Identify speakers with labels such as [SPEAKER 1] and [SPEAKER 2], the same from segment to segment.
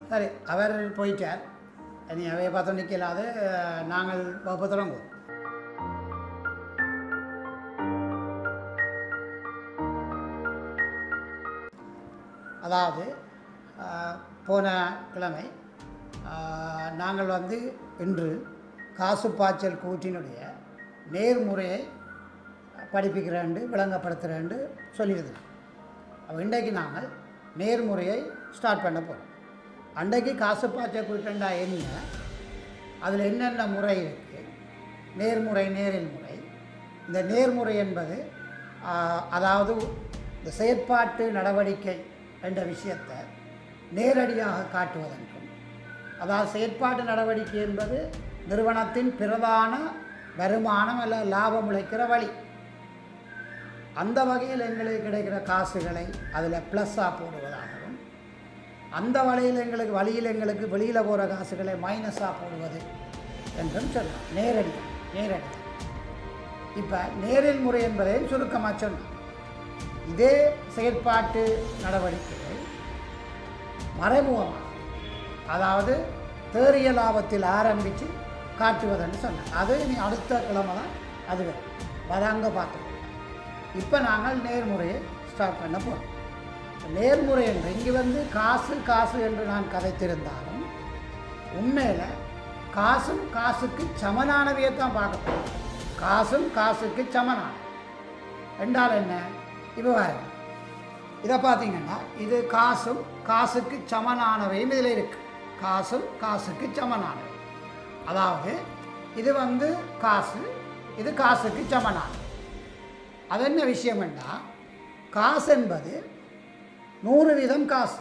[SPEAKER 1] சரி அவர் போயிட்டார் இனி அவைய பார்த்தோம் நிற்கலாது நாங்கள் வகுப்பு தொடங்குவோம் அதாவது ஆஹ், போன கிழமை ஆஹ், நாங்கள் வந்து இன்று காசு பாய்ச்சல் கூற்றினுடைய நேர்முறையை படிப்பிக்கிறேன்டு விளங்கப்படுத்துகிறேன்டு சொல்லியிருந்தோம் அப்போ இன்றைக்கு நாங்கள் நேர்முறையை ஸ்டார்ட் பண்ண போகிறோம் அன்றைக்கு காசு பாய்ச்சல் கூட்டண்டா என்ன அதில் என்னென்ன முறை இருக்குது நேர்முறை நேரில் முறை இந்த நேர்முறை என்பது ஆஹ், அதாவது இந்த செயற்பாட்டு நடவடிக்கை என்ற விஷயத்தை நேரடியாக காட்டுவதற்கும் அதாவது செயற்பாட்டு நடவடிக்கை என்பது நிறுவனத்தின் பிரதான வருமானம் அல்ல லாபம் உழைக்கிற வழி அந்த வகையில் எங்களுக்கு கிடைக்கிற காசுகளை அதில் ப்ளஸ்ஸாக போடுவதாகவும் அந்த வழியில் எங்களுக்கு வழியில் எங்களுக்கு வெளியில் போகிற காசுகளை மைனஸாக போடுவது என்றும் சொல்லலாம் நேரடி நேரடி இப்போ நேரில் முறை என்பதையும் சுருக்கமாக சொன்னோம் இதே செயற்பாட்டு நடவடிக்கைகள் மறைமுகமாக அதாவது தேறிய லாபத்தில் ஆரம்பித்து காட்டுவதுன்னு சொன்னேன் அது இனி அடுத்த கிழமை தான் அது வரும் அதை அங்கே பார்த்துக்கணும் இப்போ நாங்கள் நேர்முறையை ஸ்டார்ட் பண்ண போகிறோம் நேர்முறை என்று இங்கே வந்து காசு காசு என்று நான் கதைத்திருந்தாலும் உண்மையில் காசும் காசுக்கு சமனானவையை தான் பார்க்க போகிறோம் காசும் காசுக்கு சமனான ரெண்டால் என்ன இப்போ பாருங்க இதை பார்த்தீங்கன்னா இது காசும் காசுக்கு சமனானவையும் இதில் இருக்குது காசும் காசுக்கு சமனானவை அதாவது இது வந்து காசு இது காசுக்கு சமனானது அது என்ன விஷயம் என்றால் காசு என்பது நூறு வீதம் காசு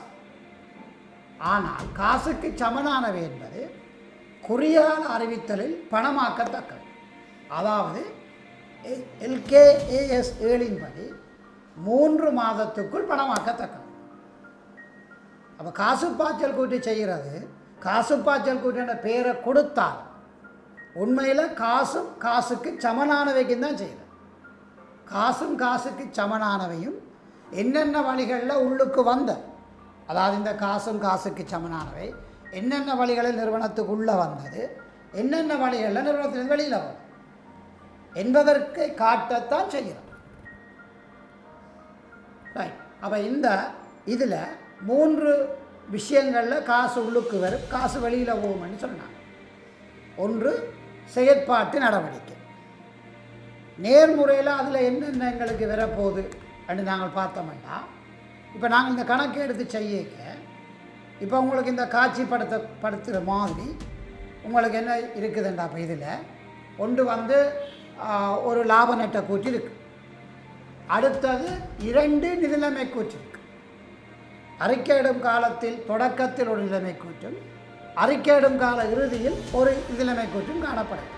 [SPEAKER 1] ஆனால் காசுக்கு சமனானவை என்பது குறியால் அறிவித்தலில் பணமாக்கத்தக்கது அதாவது எல்கேஏஎஸ் ஏழின்படி மூன்று மாதத்துக்குள் பணமாக்கத்தக்கது அப்போ காசு பாய்ச்சல் கூட்டி செய்கிறது காசு பாய்ச்சல் கூட்டின பேரை கொடுத்தால் உண்மையில் காசும் காசுக்கு சமனானவைக்கும் தான் செய்கிறது காசும் காசுக்கு சமனானவையும் என்னென்ன வழிகளில் உள்ளுக்கு வந்த அதாவது இந்த காசும் காசுக்கு சமனானவை என்னென்ன வழிகளில் நிறுவனத்துக்கு உள்ளே வந்தது என்னென்ன வழிகளில் நிறுவனத்திலிருந்து வெளியில் வரும் என்பதற்கு காட்டத்தான் செய்கிறோம் ரைட் அப்போ இந்த இதில் மூன்று விஷயங்களில் காசு உள்ளுக்கு வரும் காசு வெளியில் போகும்னு சொன்னாங்க ஒன்று செயற்பாட்டு நடவடிக்கை நேர்முறையில் அதில் என்னென்ன எங்களுக்கு வரப்போகுது அப்படின்னு நாங்கள் பார்த்தோம்னா இப்போ நாங்கள் இந்த கணக்கு எடுத்து செய்யக்க இப்போ உங்களுக்கு இந்த காட்சிப்படுத்த படுத்துகிற மாதிரி உங்களுக்கு என்ன இருக்குதுண்டா இப்போ இதில் ஒன்று வந்து ஆ, ஒரு லாப நட்ட கூற்று இருக்கு அடுத்தது இரண்டு நிதிநிலைமை கூற்று இருக்கு அறிக்கையிடும் காலத்தில் தொடக்கத்தில் ஒரு நிலைமை கூற்றும் அறிக்கையிடும் கால இறுதியில் ஒரு நிலைமை கூற்றும் காணப்படும்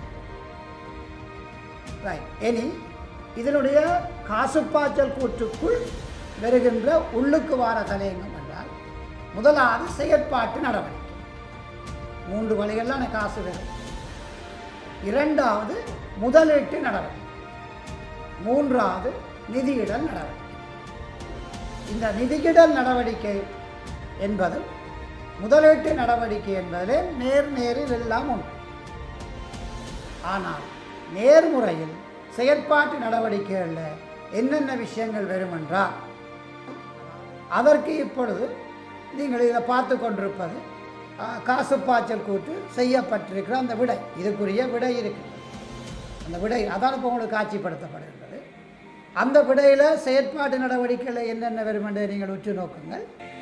[SPEAKER 1] ரைட் இனி இதனுடைய காசுப்பாய்ச்சல் கூற்றுக்குள் வருகின்ற உள்ளுக்கு வார தலையங்கம் என்றால் முதலாவது செயற்பாட்டு நடவடிக்கை மூன்று வழிகளில் எனக்கு காசு வரும் இரண்டாவது முதலீட்டு நடவடிக்கை மூன்றாவது நிதியிடல் நடவடிக்கை இந்த நிதியிடல் நடவடிக்கை என்பது முதலீட்டு நடவடிக்கை என்பதிலே நேர் நேரில் எல்லாம் உண்டு ஆனால் நேர்முறையில் செயற்பாட்டு நடவடிக்கைகளில் என்னென்ன விஷயங்கள் வரும் என்றால் அதற்கு இப்பொழுது நீங்கள் இதை பார்த்து கொண்டிருப்பது ஆ, காசு பாய்ச்சல் கூட்டு செய்யப்பட்டிருக்கிற அந்த விடை இதுக்குரிய விடை இருக்குது அந்த விடை அதான் இப்போ உங்களுக்கு காட்சிப்படுத்தப்படுகின்றது அந்த விடையில் செயற்பாட்டு நடவடிக்கையில் என்னென்ன வரும் என்று நீங்கள் உற்று நோக்குங்கள்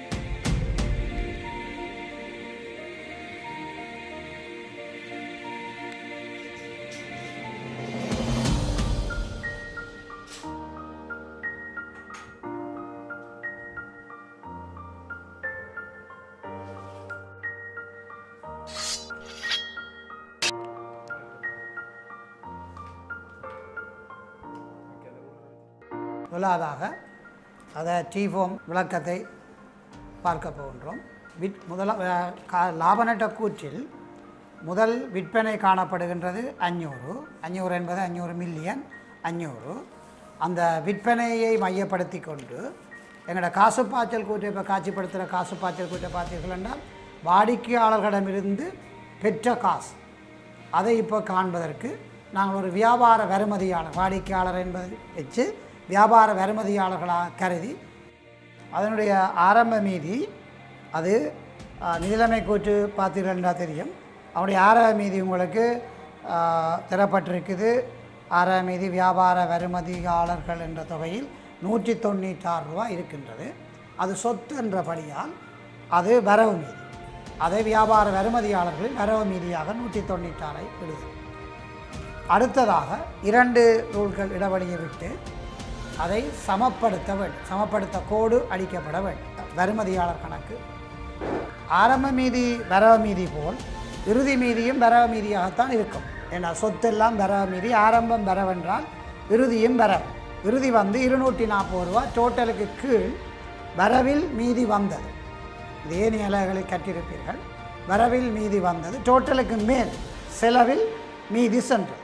[SPEAKER 1] முதலாவதாக அதை டீஃபோம் விளக்கத்தை பார்க்க போகின்றோம் விட் முதல அஹ், கா- லாப நட்ட கூற்றில் முதல் விற்பனை காணப்படுகின்றது அஞ்சூறு அஞ்சூறு என்பது அஞ்சூறு மில்லியன் அஞ்சூறு அந்த விற்பனையை மையப்படுத்தி கொண்டு எங்களோட காசு பாய்ச்சல் கூட்டை இப்போ காட்சிப்படுத்துகிற காசு பாய்ச்சல் கூட்டை பார்த்தீர்கள் என்றால் வாடிக்கையாளர்களிடமிருந்து பெற்ற காசு அதை இப்போ காண்பதற்கு நாங்கள் ஒரு வியாபார வருமதியாளர் வாடிக்கையாளர் என்பதை வச்சு வியாபார வருமதியாளர்களாக கருதி அதனுடைய ஆரம்ப மீதி அது ஆ, நிதிநிலைமை கூற்று பார்த்தீர்கள்னா தெரியும் அவருடைய ஆரம்ப மீதி உங்களுக்கு ஆ, தரப்பட்டிருக்குது ஆரம்ப மீதி வியாபார வருமதியாளர்கள் என்ற தொகையில் நூற்றி தொண்ணூற்றாறு ரூபா இருக்கின்றது அது சொத்து என்றபடியால் அது வரவு மீதி அதை வியாபார வருமதியாளர்களின் வரவு மீதியாக நூற்றி தொண்ணூற்றாறை விடுது அடுத்ததாக இரண்டு ரூல்கள் இடைவெளியை விட்டு அதை சமப்படுத்த வேண்டும் சமப்படுத்த கோடு அடிக்கப்பட வேண்டும் வருமதியாளர் கணக்கு ஆரம்ப மீதி வரவு மீதி போல் இறுதி மீதியும் வரவு மீதியாகத்தான் இருக்கும் ஏன்னா சொத்தெல்லாம் வரவு மீதி ஆரம்பம் வரவென்றால் இறுதியும் வரவு இறுதி வந்து இருநூற்றி நாற்பது ரூபா டோட்டலுக்கு கீழ் வரவில் மீதி வந்தது இது ஏனைய அலகுகளை கற்றிருப்பீர்கள் வரவில் மீதி வந்தது டோட்டலுக்கு மேல் செலவில் மீதி சென்றது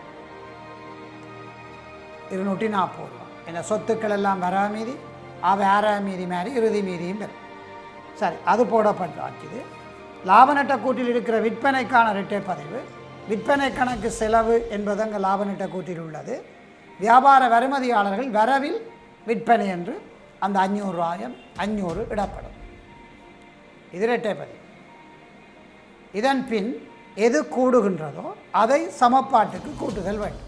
[SPEAKER 1] இருநூற்றி நாற்பது ரூபா என்ன சொத்துக்கள் எல்லாம் வர மீதி அவை ஆற மீதி மாதிரி இறுதி மீதியும் பெறும் சரி அது போடப்பட்டாச்சுது லாப நட்ட கூட்டில் இருக்கிற விற்பனைக்கான ரெட்டை பதிவு விற்பனை கணக்கு செலவு என்பது அங்கே லாப நட்ட கூட்டில் உள்ளது வியாபார வருமதியாளர்கள் வரவில் விற்பனை என்று அந்த அஞ்சூறு ரூபாயம் அஞ்சூறு இடப்படும் இது இரட்டை பதிவு இதன் பின் எது கூடுகின்றதோ அதை சமப்பாட்டுக்கு கூட்டுதல் வேண்டும்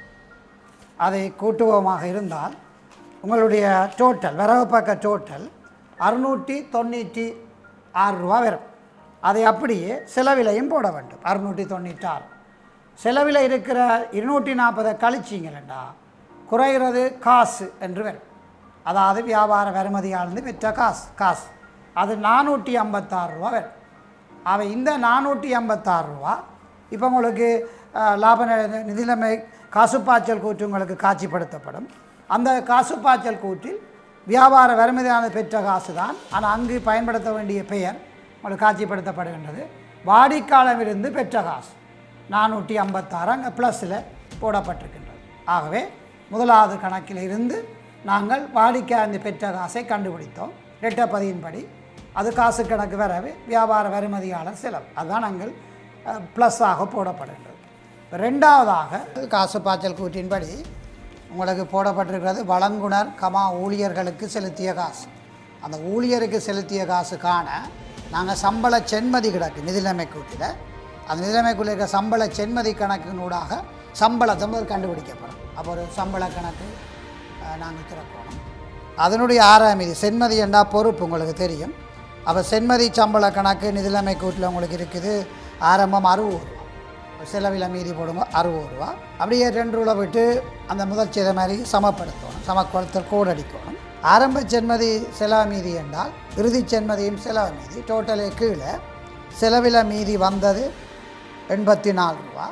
[SPEAKER 1] அதை கூட்டுவோமாக இருந்தால் உங்களுடைய டோட்டல் வரவு பக்க டோட்டல் அறுநூற்றி தொண்ணூற்றி ஆறு ரூபா வரும் அதை அப்படியே செலவிலையும் போட வேண்டும் அறுநூற்றி தொண்ணூற்றி ஆறு செலவில் இருக்கிற இருநூற்றி நாற்பதை கழிச்சிங்களா குறைகிறது காசு என்று வரும் அதாவது வியாபார வருமதியாளந்து பெற்ற காசு காசு அது நானூற்றி ஐம்பத்தாறு ரூபா வரும் அவை இந்த நானூற்றி ஐம்பத்தாறு ரூபா இப்போ உங்களுக்கு அஹ், லாப ந- நிதிநிலைமை காசுப்பாய்ச்சல் கூற்று உங்களுக்கு காட்சிப்படுத்தப்படும் அந்த காசுப்பாய்ச்சல் கூற்றில் வியாபார வருமதியான பெற்ற காசு தான் ஆனால் அங்கு பயன்படுத்த வேண்டிய பெயர் உங்களுக்கு காட்சிப்படுத்தப்படுகின்றது வாடிக்கையாளரிலிருந்து பெற்ற காசு நானூற்றி ஐம்பத்தாறு அங்கே ப்ளஸில் போடப்பட்டிருக்கின்றது ஆகவே முதலாவது கணக்கில் இருந்து நாங்கள் வாடிக்கையாளர் பெற்ற காசை கண்டுபிடித்தோம் ரெட்டப்பதியின்படி அது காசு கணக்கு வரவு வியாபார வருமதியாளர் செலவு அதுதான் நாங்கள் ப்ளஸ்ஸாக போடப்படுகின்றது ரெண்டாவதாக காசு பாய்ச்சல் கூற்றின்படி உங்களுக்கு போடப்பட்டிருக்கிறது வழங்குனர் கமா ஊழியர்களுக்கு செலுத்திய காசு அந்த ஊழியருக்கு செலுத்திய காசு காண நாங்கள் சம்பள சென்மதி கிடக்கு நிதிநிலைமை கூட்டில் அந்த நிதிநிலைமைக்குள்ள இருக்க சம்பள சென்மதி கணக்கினூடாக சம்பளத்தை முதல் கண்டுபிடிக்கப்படும் அப்போ ஒரு சம்பள கணக்கு நாங்கள் திறக்கணும் அதனுடைய ஆறாம் மீதி சென்மதி என்றா பொறுப்பு உங்களுக்கு தெரியும் அப்போ சென்மதி சம்பள கணக்கு நிதிநிலைமை கூட்டில் உங்களுக்கு இருக்குது ஆரம்பம் அறுபது ரூபா செலவில் மீதி போடுங்க அறுபது ரூபா அப்படியே ரெண்டு ரூபா விட்டு அந்த முதல் செய்த மாதிரி சமப்படுத்தணும் சமப்படுத்தல் கோடு அடிக்கணும் ஆரம்ப சென்மதி செலவு மீதி என்றால் இறுதி சென்மதியும் செலவு மீதி டோட்டலு கீழே செலவில் மீதி வந்தது எண்பத்தி நாலு ரூபா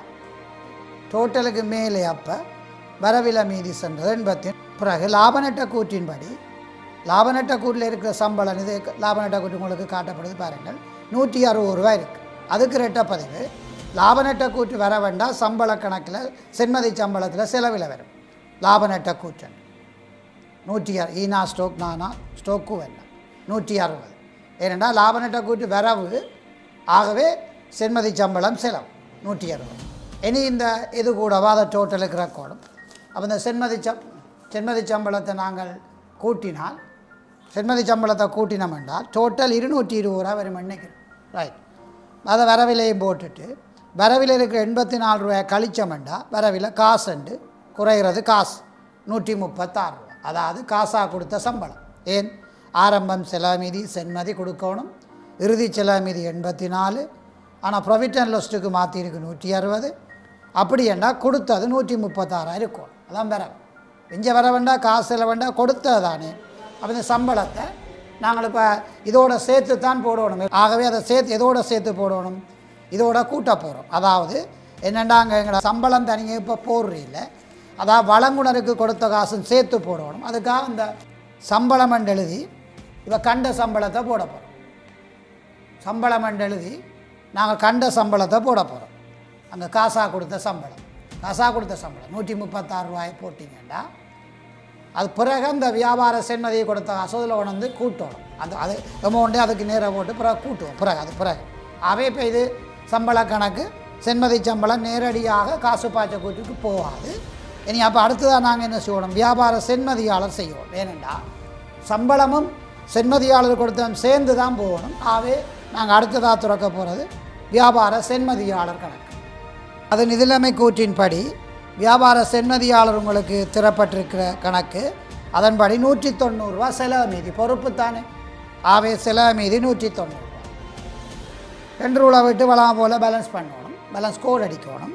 [SPEAKER 1] டோட்டலுக்கு மேலே அப்போ வரவில மீதி சென்றது எண்பத்தி பிறகு லாபநட்ட கூற்றின்படி லாபநட்ட கூட்டில் இருக்கிற சம்பளம் இது லாபநட்ட கூட்டு உங்களுக்கு காட்டப்படுது பாருங்கள் நூற்றி அறுபது ரூபா இருக்குது அதுக்கு ரெட்ட பதிவு லாபநட்ட கூற்று வர வேண்டாம் சம்பள கணக்கில் சென்மதி சம்பளத்தில் செலவில் வரும் லாபநட்ட கூற்றன் நூற்றி அறு ஈனா ஸ்டோக் நானா ஸ்டோக்கு வேண்டாம் நூற்றி அறுபது ஏனென்றால் லாபநட்ட கூட்டு வரவு ஆகவே சென்மதி சம்பளம் செலவு நூற்றி அறுபது இனி இந்த இது கூடவா அதை டோட்டலுக்கு ரெக்கார்டும் அப்போ இந்த சென்மதி சம் சென்மதி சம்பளத்தை நாங்கள் கூட்டினால் சென்மதி சம்பளத்தை கூட்டினோம் என்றால் டோட்டல் இருநூற்றி இருபது ரூபா வரும் நினைக்கிறேன் ரைட் அதை வரவிலையும் போட்டுட்டு வரவில் இருக்கிற எண்பத்தி நாலு ரூபாய் கழிச்சோம்டா வரவில் காசுண்டு குறைகிறது காசு நூற்றி முப்பத்தாறு ரூபா அதாவது காசாக கொடுத்த சம்பளம் ஏன் ஆரம்பம் செலவு மீதி சென்மதி கொடுக்கணும் இறுதி செலவு மீதி எண்பத்தி நாலு ஆனால் ப்ரொஃபிட் அண்ட் லாஸ்ட்டுக்கு மாற்றிருக்கு நூற்றி அறுபது அப்படி என்றால் கொடுத்தது நூற்றி முப்பத்தாறாயிரம் இருக்கும் அதான் வர இங்கே வர வேண்டாம் காசு செலவு வேண்டாம் கொடுத்தது தானே அப்போ இந்த சம்பளத்தை நாங்கள் இப்போ இதோட சேர்த்து தான் போடணும் ஆகவே அதை சேர்த்து எதோட சேர்த்து போடணும் இதோட கூட்ட போகிறோம் அதாவது என்னென்னா அங்கே எங்களோட சம்பளம் தனியாக இப்போ போடுறீல்ல அதாவது வழங்குனருக்கு கொடுத்த காசும் சேர்த்து போடணும் அதுக்காக இந்த சம்பளம் என்று எழுதி இப்போ கண்ட சம்பளத்தை போட போகிறோம் சம்பளம் என்று எழுதி நாங்கள் கண்ட சம்பளத்தை போட போகிறோம் அங்கே காசாக கொடுத்த சம்பளம் காசாக கொடுத்த சம்பளம் நூற்றி முப்பத்தாறு ரூபாய் போட்டிங்கன்னா அது பிறகு அந்த வியாபார சென்மதியை கொடுத்த அசோதில் உணர்ந்து கூட்டணும் அந்த அது அமௌண்ட்டே அதுக்கு நேராக போட்டு பிறகு கூட்டுவோம் பிறகு அது பிறகு அவை இப்போ இது சம்பள கணக்கு சென்மதி சம்பளம் நேரடியாக காசு பாய்ச்ச கூட்டுக்கு போகாது இனி அப்போ அடுத்ததாக நாங்கள் என்ன செய்யணும் வியாபார சென்மதியாளர் செய்யணும் ஏனெண்டா சம்பளமும் சென்மதியாளர் கொடுத்ததும் சேர்ந்து தான் போகணும் ஆகவே நாங்கள் அடுத்ததாக துறக்க போகிறது வியாபார சென்மதியாளர் கணக்கு அது நிதிநிலைமை கூற்றின்படி வியாபார சென்மதியாளர் உங்களுக்கு திறப்பட்டிருக்கிற கணக்கு அதன்படி நூற்றி தொண்ணூறுரூவா செலவு மீதி பொறுப்பு தானே ஆவே செலவு மீதி நூற்றி தொண்ணூறுரூவா ரெண்டு ரூபா விட்டு வளம் போல் பேலன்ஸ் பண்ணணும் பேலன்ஸ் கோட் அடிக்கணும்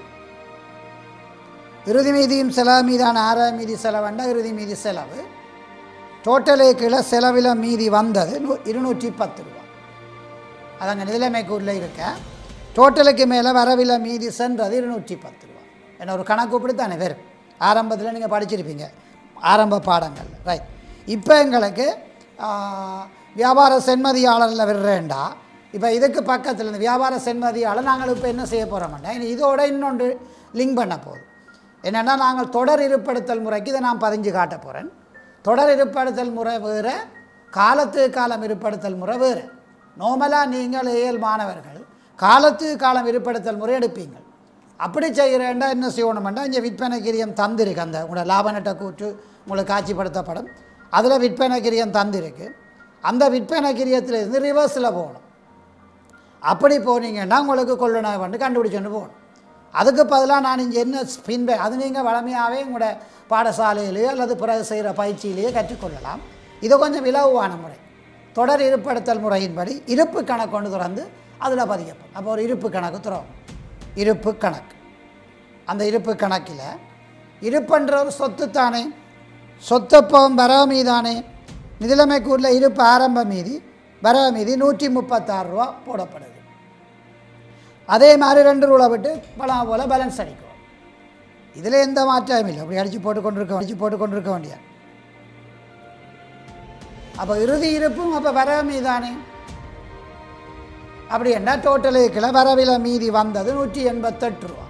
[SPEAKER 1] இறுதி மீதியும் செலவு மீதான ஆறாம் மீதி செலவுண்டா இறுதி மீதி செலவு டோட்டலே கீழே செலவில் மீதி வந்தது நூ இருநூற்றி பத்து ரூபா அதங்க நிலைமை கூறில் இருக்க டோட்டலுக்கு மேலே வரவில் மீதி சென்றது இருநூற்றி பத்து ரூபா என்ன ஒரு கணக்கு இப்படித்தானே வெறும் ஆரம்பத்தில் நீங்கள் படிச்சிருப்பீங்க ஆரம்ப பாடங்கள் ரைட் இப்போ எங்களுக்கு ஆ, வியாபார சென்மதியாளரில் விடுறேன்டா இப்போ இதுக்கு பக்கத்தில் இந்த வியாபார சென்மதியாளர் நாங்கள் இப்போ என்ன செய்ய போகிறோம்னா இனி இதோட இன்னொன்று லிங்க் பண்ண போகுது என்னென்னா நாங்கள் தொடர் இருப்படுத்தல் முறைக்கு இதை நான் பதிஞ்சு காட்ட போகிறேன் தொடர் இருப்படுத்தல் முறை வேறு காலத்து காலம் இருப்படுத்தல் முறை வேறு நார்மலாக நீங்கள் ஏழு மாணவர்கள் காலத்து காலம் இருப்படுத்தல் முறை எடுப்பீங்கள் அப்படி செய்கிறேன்டா என்ன செய்யணுமெண்டா இங்கே விற்பனை கிரியம் தந்திருக்கு அந்த உங்களோட லாப நட்ட கூற்று உங்களுக்கு காட்சிப்படுத்தப்படும் அதில் விற்பனை கிரியம் தந்திருக்கு அந்த விற்பனை கிரியத்திலிருந்து ரிவர்ஸில் போகணும் அப்படி போனீங்கன்னா உங்களுக்கு கொள்ளுணவு வந்து கண்டுபிடிச்சுட்டு போகணும் அதுக்கு பதிலாக நான் இங்கே என்ன பின்பே அது நீங்கள் வளமையாகவே உங்களோட பாடசாலையிலேயோ அல்லது பிறகு செய்கிற பயிற்சியிலேயோ கற்றுக்கொள்ளலாம் இது கொஞ்சம் இலகுவான முறை தொடர் இருப்படுத்தல் முறையின்படி இருப்பு கணக்கு கொண்டு திறந்து அதில் பதியப்படும் அப்போ ஒரு இருப்பு கணக்கு துறவும் இருப்பு கணக்கு அந்த இருப்பு கணக்கில் இருப்புன்ற ஒரு சொத்து தானே சொத்தப்பம் வரவு மீதானே நிதிலைமை கூறில் இருப்பு ஆரம்ப மீதி வரவு மீதி நூற்றி முப்பத்தாறு ரூபா போடப்படுது அதே மாதிரி ரெண்டு ரூபா விட்டு பணம் போல் பேலன்ஸ் அடிக்கும் இதில் எந்த மாற்றமும் இல்லை அப்படி அடித்து போட்டு கொண்டிருக்க அடித்து போட்டு கொண்டிருக்க வேண்டிய அப்போ இறுதி இருப்பும் அப்போ வரவு மீதானே அப்படி என்ன டோட்டலுக்குள்ள வரவில் மீதி வந்தது நூற்றி எண்பத்தெட்டு ரூபா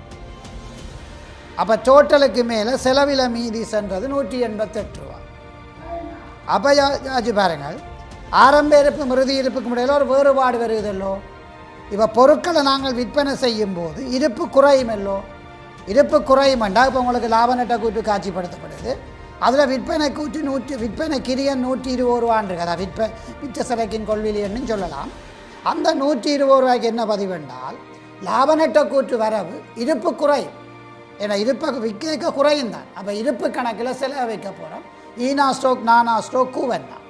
[SPEAKER 1] அப்போ டோட்டலுக்கு மேலே செலவில் மீதி சென்றது நூற்றி எண்பத்தெட்டு ரூபா அப்போ யோசிச்சு பாருங்கள் ஆரம்ப இருப்பும் இறுதி இருப்புக்கும் இடையில ஒரு வேறுபாடு வருகுதல்லோ இப்போ பொருட்களை நாங்கள் விற்பனை செய்யும் போது இருப்பு குறையுமல்லோ இருப்பு குறையுமெண்டா இப்போ உங்களுக்கு லாப நட்ட கூட்டு காட்சிப்படுத்தப்படுது அதில் விற்பனை கூட்டு நூற்றி விற்பனை கிரியன் நூற்றி இருபது ரூபான் இருக்கு அதான் விற்ப விற்ற சரக்கின் கொள்விலியன்னு சொல்லலாம் அந்த நூற்றி இருபது ரூபாய்க்கு என்ன பதிவென்றால் லாப நட்ட கூட்டு வரவு இருப்பு குறையும் ஏன்னா இருப்பை விற்க குறையும் தான் அப்போ இருப்பு கணக்கில் செலவு வைக்க போகிறோம் ஈனா ஸ்ட்ரோக் நானா ஸ்ட்ரோக் கூவன் தான்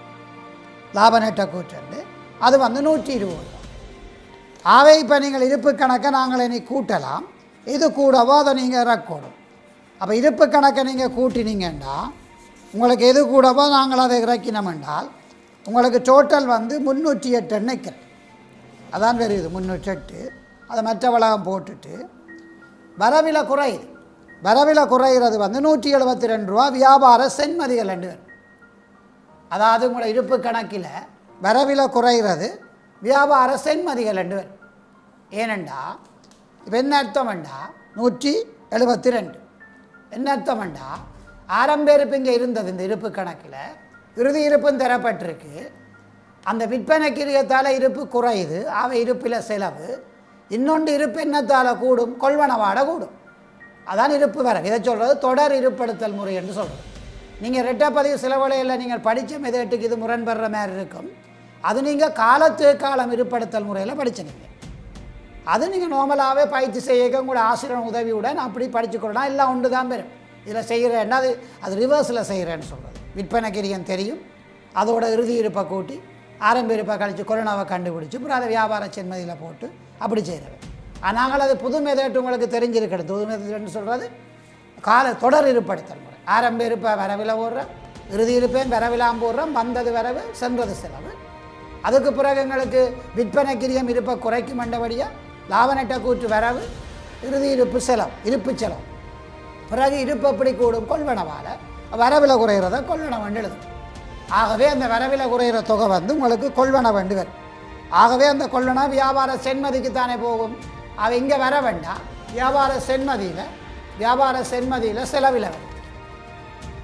[SPEAKER 1] லாப நட்ட கூட்டு அது வந்து நூற்றி இருபது ரூபா ஆவே இப்போ நீங்கள் இருப்பு கணக்கை நாங்கள் இனி கூட்டலாம் இது கூடவோ அதை நீங்கள் இறக்கூடும் அப்போ இருப்பு கணக்கை நீங்கள் கூட்டினீங்கன்னா உங்களுக்கு எது கூடவோ நாங்கள் அதை இறக்கினோம் என்றால் உங்களுக்கு டோட்டல் வந்து முந்நூற்றி எட்டு நிற்கிறேன் அதான் வருது முந்நூற்றி எட்டு அதை மற்ற வளகம் போட்டுட்டு வரவில குறையுது வரவில குறைகிறது வந்து நூற்றி எழுபத்தி ரெண்டு ரூபா வியாபார சென்மதிகள் ரெண்டு பேர் அதாவது உங்களோட இருப்பு கணக்கில் வரவில குறைகிறது வியாபார சென்மதிகள் ரெண்டு பேர் ஏனெண்டா இப்போ என்ன அர்த்தம்ண்டா நூற்றி எழுபத்தி ரெண்டு என்ன அர்த்தம்ண்டா ஆரம்ப இருப்பு இங்கே இருந்தது இந்த இருப்பு கணக்கில் இறுதி இருப்பும் தரப்பட்டிருக்கு அந்த விற்பனை கிரியத்தால் இருப்பு குறையுது அவை இருப்பில் செலவு இன்னொன்று இருப்பு என்னத்தால் கூடும் கொள்வனவாட கூடும் அதான் இருப்பு வேற இதை சொல்கிறது தொடர் இருப்படுத்தல் முறை என்று சொல்கிறது நீங்கள் ரெட்டப்பதிவு சிலவலையில் நீங்கள் படித்த மெதேட்டுக்கு இது முரண்படுற மாதிரி இருக்கும் அது நீங்கள் காலத்து காலம் இருப்படுத்தல் முறையில் படிச்சிருங்க அது நீங்கள் நார்மலாகவே பயிற்சி செய்ய கூட ஆசிரியர் உதவியுடன் அப்படி படிச்சுக்கொள்ளலாம் எல்லாம் ஒன்று தான் பெறும் இதில் செய்கிறேன்னா அது அது ரிவர்ஸில் செய்கிறேன்னு சொல்கிறது விற்பனை கிரியம் தெரியும் அதோட இறுதி இருப்பை கூட்டி ஆரம்ப இருப்பை கழித்து கொரோனாவை கண்டுபிடிச்சி அப்புறம் அதை வியாபார சென்மதியில் போட்டு அப்படி செய்கிறவன் நாங்கள் அது புது மெதேட்டு உங்களுக்கு தெரிஞ்சிருக்கிறது புது மெதேட்டுன்னு சொல்கிறது கால தொடர் இருப்படுத்தல் முறை ஆரம்ப இருப்பை வரவில் போடுறோம் இறுதி இருப்பேன் வரவிலாம் போடுறோம் வந்தது வரவு சென்றது செலவு அதுக்கு பிறகு எங்களுக்கு விற்பனை கிரியம் இருப்பை குறைக்கும் மண்டபடியாக லாபநட்ட கூற்று வரவு இறுதி இருப்பு செலவு இருப்பு செலவு பிறகு இருப்பு எப்படி கூடும் கொள்வனவால் வரவில் குறைகிறத கொள்வனவண்டு எழுதும் ஆகவே அந்த வரவில் குறைகிற தொகை வந்து உங்களுக்கு கொள்வனவண்டு வரும் ஆகவே அந்த கொள்வனா வியாபார சென்மதிக்கு தானே போகும் அவ இங்கே வர வேண்டாம் வியாபார சென்மதியில் வியாபார சென்மதியில் செலவில் வரும்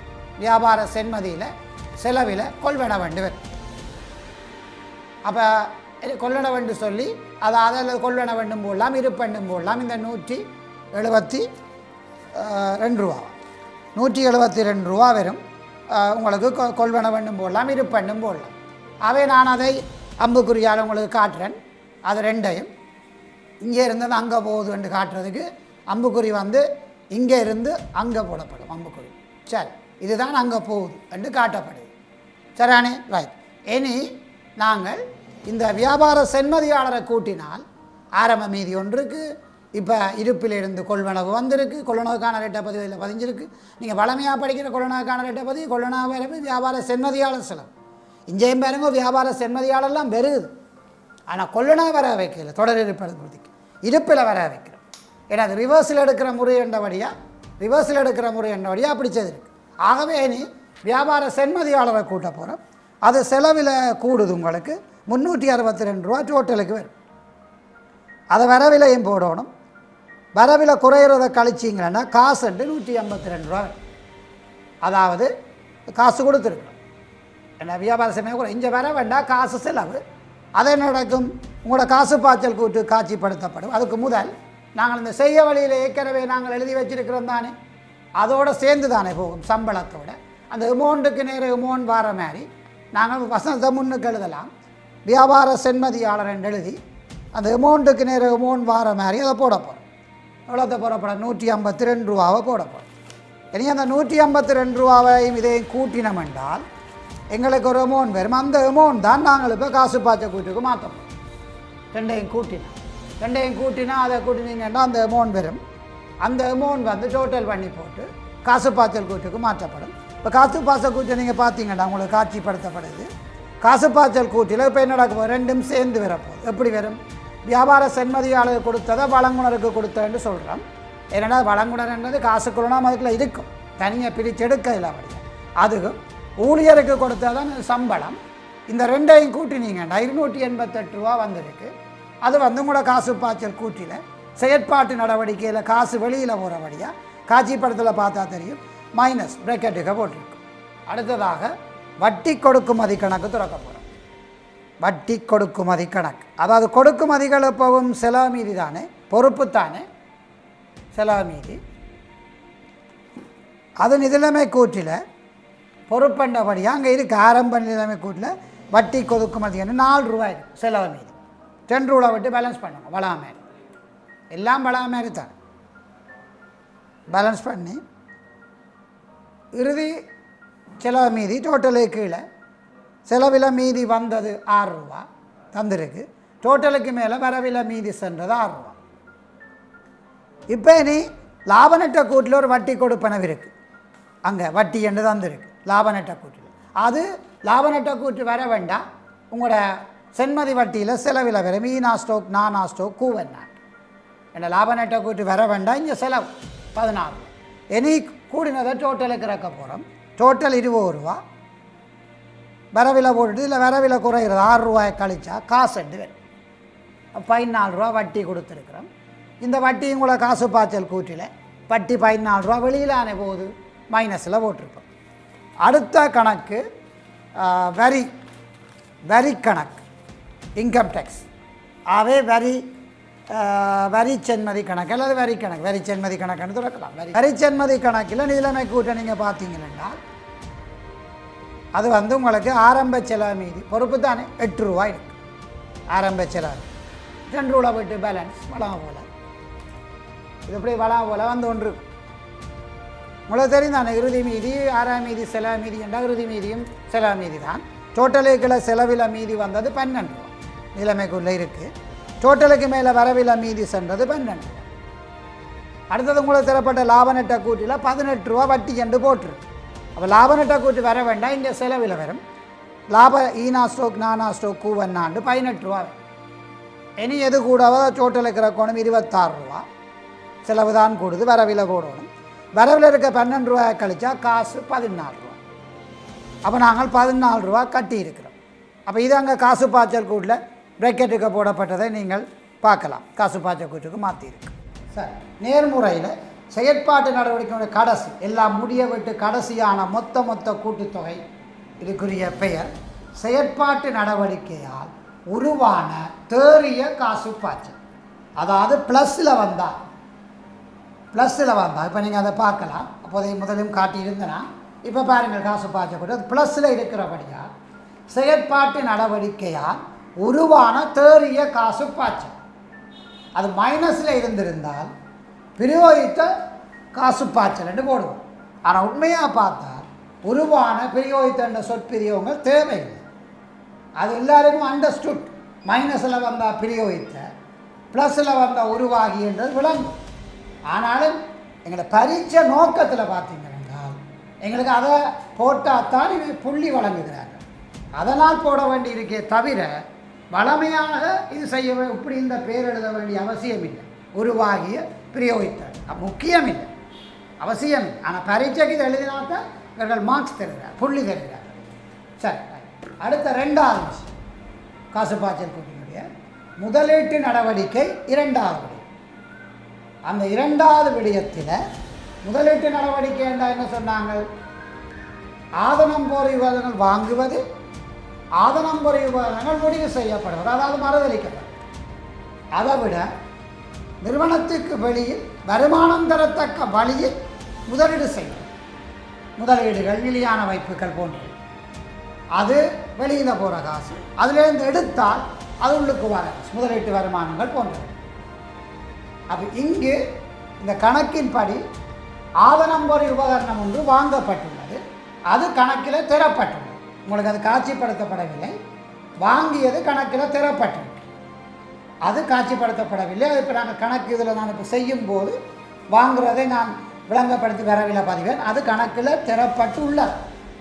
[SPEAKER 1] வியாபார சென்மதியில் செலவில் கொள்வன வேண்டி வரும் அப்போ கொள்ளட வேண்டும் சொல்லி அதை அதில் கொள்ளட வேண்டும் போடலாம் இருப்பெண்டும் போடலாம் இந்த நூற்றி எழுபத்தி அஹ், ரெண்டு ரூபா நூற்றி எழுபத்தி ரெண்டு ரூபா வரும் அஹ், உங்களுக்கு கொ- கொள்வன வேண்டும் போடலாம் இருப்பெண்டும் போடலாம் அவை நான் அதை அம்புக்குறியால் உங்களுக்கு காட்டுறேன் அது ரெண்டையும் இங்கே இருந்தது அங்கே போகுதுன்னு காட்டுறதுக்கு அம்புக்குறி வந்து இங்கே இருந்து அங்கே போடப்படும் அம்புக்குறி சரி இதுதான் அங்கே போகுது என்று காட்டப்படுது சரியானே ரைட் இனி நாங்கள் இந்த வியாபார சென்மதியாளரை கூட்டினால் ஆரம்ப மீதி ஒன்றுக்கு இப்போ இருப்பிலிருந்து கொள்வனவு வந்திருக்கு கொள்ளனவுக்கான ரெட்டை பதிவு இதில் பதிஞ்சிருக்கு நீங்கள் வளமையாக படிக்கிற கொள்ளனவுக்கான ரெட்டை பதிவு கொள்ளனவு வரவு வியாபார சென்மதியாளர் செலவு இங்கேயும் பாருங்க வியாபார சென்மதியாளர்லாம் பெருகுது ஆனால் கொள்ளனா வர வைக்கல தொடர் இருப்பதுக்கு இருப்பில் வர வைக்கிறோம் ஏன்னா அது ரிவர்ஸில் எடுக்கிற முறை என்றபடியாக ரிவர்ஸில் எடுக்கிற முறை என்றபடியாக அப்படி செய்திருக்கு ஆகவே இனி வியாபார சென்மதியாளரை கூட்ட போகிறோம் அது செலவில் கூடுது உங்களுக்கு முந்நூற்றி அறுபத்தி ரெண்டு ரூபா டோட்டலுக்கு வரும் அதை வரவிலையும் போடணும் வரவிலை குறையிறத கழிச்சிங்கன்னா காசுண்டு நூற்றி ஐம்பத்தி ரெண்டு ரூபா வரும். அதாவது காசு கொடுத்துருக்குறோம் என்ன வியாபார சமயம் கூட இங்கே வர வேண்டாம் காசு செலவு அதை நடக்கும் உங்களோட காசு பாய்ச்சல் கூட்டு காட்சிப்படுத்தப்படும் அதுக்கு முதல் நாங்கள் இந்த செய்ய வழியில் ஏற்கனவே நாங்கள் எழுதி வச்சிருக்கிறோம் தானே அதோடு சேர்ந்து தானே போகும் சம்பளத்தோட அந்த அமௌண்ட்டுக்கு நேர அமௌண்ட் வர மாதிரி நாங்கள் வசனத்தை முன்னுக்கு எழுதலாம் வியாபார சென்மதியாளர் என்று எழுதி அந்த அமௌண்ட்டுக்கு நேர அமௌண்ட் வர மாதிரி அதை போட போகிறோம் எவ்வளோத்தை போடப்பட நூற்றி ஐம்பத்தி ரெண்டு ரூபாவை போட போகிறோம் இனி அந்த நூற்றி ஐம்பத்தி ரெண்டு ரூபாவையும் இதையும் கூட்டினோம் என்றால் எங்களுக்கு ஒரு அமௌண்ட் வரும் அந்த அமௌண்ட் தான் நாங்கள் இப்போ காசு பாய்ச்ச கூட்டுக்கு மாற்றணும் ரெண்டையும் கூட்டினா ரெண்டையும் கூட்டினா அதை கூட்டினீங்கன்னா அந்த அமௌண்ட் வரும் அந்த அமௌண்ட் வந்து டோட்டல் பண்ணி போட்டு காசு பாய்ச்சல் கூட்டுக்கு மாற்றப்படும் இப்போ காசு பாய்ச்சல் கூட்டு நீங்கள் பார்த்தீங்கன்னா உங்களுக்கு காட்சிப்படுத்தப்படுது காசு பாய்ச்சல் கூட்டில் இப்போ என்ன நடக்கும் ரெண்டும் சேர்ந்து வரப்போகுது எப்படி வரும் வியாபார சென்மதியாளர் கொடுத்ததை வழங்குனருக்கு கொடுத்தேன்னு சொல்கிறோம் ஏன்னா வழங்குனர்ன்றது காசு கொள்ளணும் அதுக்குள்ள இருக்கும் தனியாக பிரித்து எடுக்க இல்லை அப்படி அதுக்கும் ஊழியருக்கு கொடுத்ததான் சம்பளம் இந்த ரெண்டையும் கூட்டினீங்கன்னா இருநூற்றி எண்பத்தெட்டு ரூபா வந்திருக்கு அது வந்து உங்களோட காசு பாய்ச்சல் கூட்டில செயற்பாட்டு நடவடிக்கையில் காசு வெளியில் போகிறபடியாக காட்சிப்படத்தில் பார்த்தா தெரியும் மைனஸ் ப்ரெக்கெட்டுக்கு போட்டிருக்கு அடுத்ததாக வட்டி கொடுக்குமதி கணக்கு திறக்க போகிறோம் வட்டி கொடுக்குமதி கணக்கு அதாவது கொடுக்குமதிகள் எப்பவும் செலவு மீதி தானே பொறுப்பு தானே செலவு மீதி அது நிதிலைமை கூற்றில் பொறுப்பண்டபடியாக அங்கே இருக்கு ஆரம்ப நிலைமை கூட்டில் வட்டி கொதுக்குமதின்னு நாலு ரூபாய் இருக்கு செலவு மீதி ரெண்டு ரூபா விட்டு பேலன்ஸ் பண்ணுங்க வளாமேரி எல்லாம் வளாமேரி தான் பேலன்ஸ் பண்ணி இறுதி செலவு மீதி டோட்டலு கீழே செலவில் மீதி வந்தது ஆறு ரூபா தந்திருக்கு டோட்டலுக்கு மேலே வரவில மீதி சென்றது ஆறு ரூபா இப்போ இனி லாப நட்ட கூட்டில் ஒரு வட்டி கொடுப்பனவு இருக்குது அங்கே வட்டி என்று தந்திருக்கு லாப நட்ட கூட்டில் அது லாப நட்ட கூட்டு வர வேண்டாம் உங்களோட சென்மதி வட்டியில் செலவில் வரும் ஈனா ஸ்டோக் நானா ஸ்டோக் கூவன் நாட் என்ன லாப நட்ட கூட்டு வர வேண்டாம் இங்கே செலவு பதினாறு ரூபா இனி கூடினதை டோட்டலுக்கு இறக்க போகிறோம் டோட்டல் இருபது ரூபா வரவிலை போட்டுட்டு இல்லை வரவிலை குறைகிறது ஆறு ரூபாயை கழிச்சா காசு ரெண்டு வரும் பதினாலு ரூபா வட்டி கொடுத்துருக்குறோம் இந்த வட்டி உங்களை காசு பாய்ச்சல் கூட்டில் வட்டி பதினாலு ரூபா வெளியிலான போகுது மைனஸில் போட்டிருப்போம் அடுத்த கணக்கு ஆ, வரி வரி கணக்கு இன்கம் டேக்ஸ் ஆகவே வரி ஆ, வரி சென்மதி கணக்கு அல்லது வரி கணக்கு வரி சென்மதி கணக்குன்னு திறக்கலாம் வரி வரி சென்மதி கணக்கில் நிலைமை கூட்ட நீங்கள் பார்த்தீங்கன்னா அது வந்து உங்களுக்கு ஆரம்ப செலவு மீதி பொறுப்பு தானே எட்டு ரூபாய் இருக்கு ஆரம்ப செலவு ரெண்டு ரூபா போயிட்டு பேலன்ஸ் வளம் போல இது எப்படி வளம் போல வந்து ஒன்று இருக்கும் உங்களுக்கு தெரியும் தானே இறுதி மீதி ஆறாம் மீதி செலவு மீதி என்றால் இறுதி மீதியும் செலவு மீதி தான் டோட்டலுக்குள்ள செலவில் மீதி வந்தது பன்னெண்டு ரூபா நிலைமைக்குள்ளே இருக்குது டோட்டலுக்கு மேலே வரவில மீதி சென்றது பன்னெண்டு ரூபா அடுத்தது உங்களுக்கு தரப்பட்ட லாப நட்ட கூட்டில் பதினெட்டு ரூபா வட்டி என்று போட்டிருக்கு அப்போ லாப நட்ட கூட்டி வர வேண்டாம் இங்கே செலவில் வரும் லாப ஈனா ஸ்டோக் நானா ஸ்டோக் கூவன்னாண்டு பதினெட்டு ரூபா வரும். இனி எது கூடவோ டோட்டலுக்கு இருக்கணும் இருபத்தாறு ரூபா செலவு தான் கூடுது வரவில் போடணும் வரவில் இருக்க பன்னெண்டு ரூபாய் கழிச்சா காசு பதினாலு ரூபா அப்போ நாங்கள் பதினாலு ரூபா கட்டி இருக்கிறோம் அப்போ இது அங்கே காசு பாய்ச்சல் கூட்டில் பிரக்கெட்டுக்கு போடப்பட்டதை நீங்கள் பார்க்கலாம் காசு பாய்ச்சல் கூட்டுக்கு மாற்றிருக்கு சரி நேர்முறையில் செயற்பாட்டு நடவடிக்கையோட கடைசி எல்லாம் முடிய விட்டு கடைசியான மொத்த மொத்த கூட்டுத்தொகை இதுக்குரிய பெயர் செயற்பாட்டு நடவடிக்கையால் உருவான தேறிய காசு பாய்ச்சல் அதாவது ப்ளஸில் வந்தால் ப்ளஸில் வந்தால் இப்போ நீங்கள் அதை பார்க்கலாம் அப்போதைய முதலும் காட்டியிருந்தனா இப்போ பாருங்கள் காசு பாய்ச்சப்பட்டு அது ப்ளஸில் இருக்கிறபடியா செயற்பாட்டு நடவடிக்கையால் உருவான தேறிய காசு பாய்ச்சல் அது மைனஸில் இருந்திருந்தால் பிரயோகித்த காசு பாய்ச்சல் என்று போடுவோம் ஆனால் உண்மையாக பார்த்தால் உருவான பிரயோகித்த என்ற சொற்பிரியோகங்கள் தேவையில்லை அது எல்லாருக்கும் அண்டர்ஸ்டுட் மைனஸில் வந்தால் பிரயோகித்த ப்ளஸில் வந்தால் உருவாகி என்றது விளங்கும் ஆனாலும் எங்களோட பரீட்சை நோக்கத்தில் பார்த்தீங்கன்னா எங்களுக்கு அதை போட்டால் தான் இது புள்ளி வழங்குகிறார்கள் அதனால் போட வேண்டி இருக்கே தவிர வளமையாக இது செய்ய வே- இப்படி இந்த பேர் எழுத வேண்டிய அவசியம் இல்லை உருவாகிய பிரயோகித்தார் அது முக்கியம் இல்லை அவசியம் இல்லை ஆனால் பரீட்சைக்கு இது எழுதினாத்தான் இவர்கள் மார்க்ஸ் தருகிறார் புள்ளி தருகிறார்கள் சரி right. அடுத்த ரெண்டாவது விஷயம் காசு பாய்ச்சல் கூட்டினுடைய முதலீட்டு நடவடிக்கை இரண்டாவது விடயம் அந்த இரண்டாவது விடயத்தில் முதலீட்டு நடவடிக்கை என்றால் என்ன சொன்னாங்க ஆதனம் போர் விவாதங்கள் வாங்குவது ஆதனம் போர் விவாதங்கள் முடிவு செய்யப்படுவது அதாவது மறுதளிக்கப்படும் அதை விட நிறுவனத்துக்கு வெளியில் வருமானம் தரத்தக்க வழியில் முதலீடு செய்யும் முதலீடுகள் நிலையான வைப்புகள் போன்றவை அது வெளியில் போகிற காசு அதுலேருந்து எடுத்தால் அது உள்ளுக்கு வர காசு. முதலீட்டு வருமானங்கள் போன்றவை அப்போ இங்கு இந்த கணக்கின்படி ஆதனம்பொறி உபகரணம் ஒன்று வாங்கப்பட்டுள்ளது அது கணக்கில் திறப்பட்டுள்ளது உங்களுக்கு அது காட்சிப்படுத்தப்படவில்லை வாங்கியது கணக்கில் திறப்பட்டிருக்கு அது காட்சிப்படுத்தப்படவில்லை அது இப்போ நாங்கள் கணக்கு இதில் நான் இப்போ செய்யும்போது வாங்குறதை நான் விளங்கப்படுத்தி வரவில்லை பதிவேன் அது கணக்கில் திறப்பட்டு உள்ளது